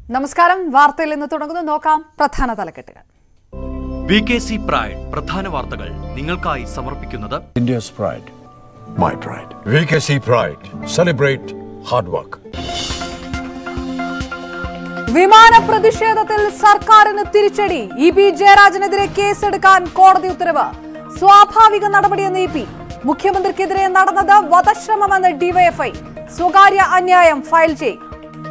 നമസ്കാരം വാർത്തയിൽ നിന്ന് തുടങ്ങുന്നു നോക്കാം പ്രധാന തലക്കെട്ടുകൾ വി കെ സി പ്രൈഡ് പ്രധാന വാർത്തകൾ നിങ്ങൾക്കായി സമർപ്പിക്കുന്നത് India's pride. My pride. VKC Pride. Celebrate hard work. വിമാന പ്രതിഷേധത്തിൽ സർക്കാരിന് തിരിച്ചടി ഇ പി ജയരാജനെതിരെ കേസെടുക്കാൻ കോടതി ഉത്തരവ് സ്വാഭാവിക നടപടിയെന്ന് ഇ പി മുഖ്യമന്ത്രിക്കെതിരെ നടന്നത് വധശ്രമമെന്ന് ഡിവൈഎഫ്ഐ സ്വകാര്യ അന്യായം ഫയൽ ചെയ്യും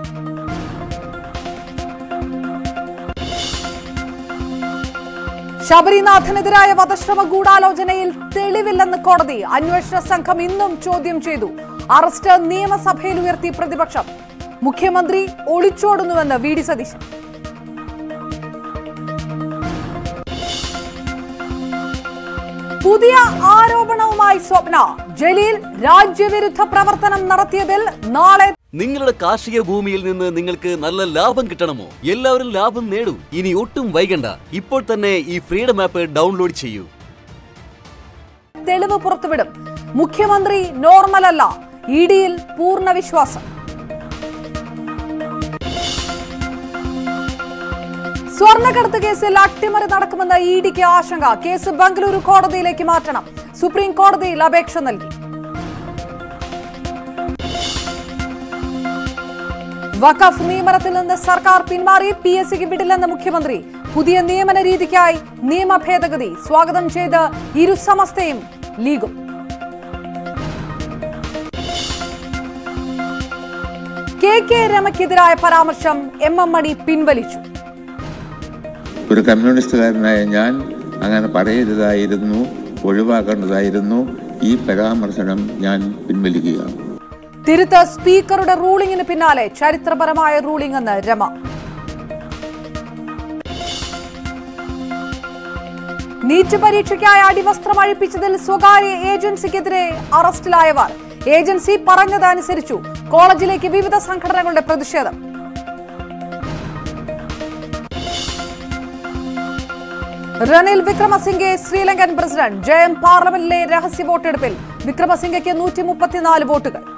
ശബരിനാഥനെതിരായ വധശ്രമ ഗൂഢാലോചനയിൽ തെളിവില്ലെന്ന് കോടതി അന്വേഷണ സംഘം ഇന്നും ചോദ്യം ചെയ്തു അറസ്റ്റ് നിയമസഭയിൽ ഉയർത്തി പ്രതിപക്ഷം മുഖ്യമന്ത്രി ഒളിച്ചോടുന്നുവെന്ന് വി ഡി സതീശൻ പുതിയ ആരോപണവുമായി സ്വപ്ന ജലീൽ രാജ്യവിരുദ്ധ പ്രവർത്തനം നടത്തിയതിൽ നാളെ നിങ്ങളുടെ കാർഷിക ഭൂമിയിൽ നിന്ന് നിങ്ങൾക്ക് നല്ല ലാഭം കിട്ടണമോ എല്ലാവരും ലാഭം നേടൂ ഇനി ഒട്ടും വൈകണ്ട ഇപ്പോൾ തന്നെ ഈ ഫ്രീഡം ആപ്പ് ഡൗൺലോഡ് ചെയ്യൂ തെളിവ് പുറത്തുവിടും മുഖ്യമന്ത്രി നോർമൽ അല്ല ഇ ഡിയിൽ പൂർണ്ണ വിശ്വാസം സ്വർണ്ണക്കടത്ത് കേസിൽ അട്ടിമറി നടക്കുമെന്ന ഇ ഡിക്ക് ആശങ്ക കേസ് ബംഗളൂരു കോടതിയിലേക്ക് മാറ്റണം സുപ്രീം കോടതിയിൽ അപേക്ഷ നൽകി വഖഫ് നിയമനത്തിൽ നിന്ന് സർക്കാർ പിന്മാറി പി എസ് സിക്ക് വിടില്ലെന്ന് മുഖ്യമന്ത്രി പുതിയ നിയമന രീതിക്കായി നിയമ ഭേദഗതി സ്വാഗതം ചെയ്ത് ഇരു സമസ്തയും ലീഗും കെ കെ രമയ്ക്കെതിരായ പരാമർശം എം എം മണി പിൻവലിച്ചു ഒരു കമ്മ്യൂണിസ്റ്റുകാരനായ ഞാൻ അങ്ങനെ പറയരുതായിരുന്നു ഒഴിവാക്കേണ്ടതായിരുന്നു ഈ പരാമർശനം ഞാൻ പിൻവലിക്കുകയാണ് തിരുത്ത് സ്പീക്കറുടെ റൂളിംഗിന് പിന്നാലെ ചരിത്രപരമായ റൂളിംഗ് എന്ന് രമ നീറ്റ് പരീക്ഷയ്ക്കായി അടിവസ്ത്രം അഴിപ്പിച്ചതിൽ സ്വകാര്യ ഏജൻസിക്കെതിരെ അറസ്റ്റിലായവർ ഏജൻസി പറഞ്ഞതനുസരിച്ചു കോളേജിലേക്ക് വിവിധ സംഘടനകളുടെ പ്രതിഷേധം റനിൽ വിക്രമസിംഗെ ശ്രീലങ്കൻ പ്രസിഡന്റ് ജയം പാർലമെന്റിലെ രഹസ്യ വോട്ടെടുപ്പിൽ വിക്രമസിംഗയ്ക്ക് നൂറ്റി മുപ്പത്തിനാല് വോട്ടുകൾ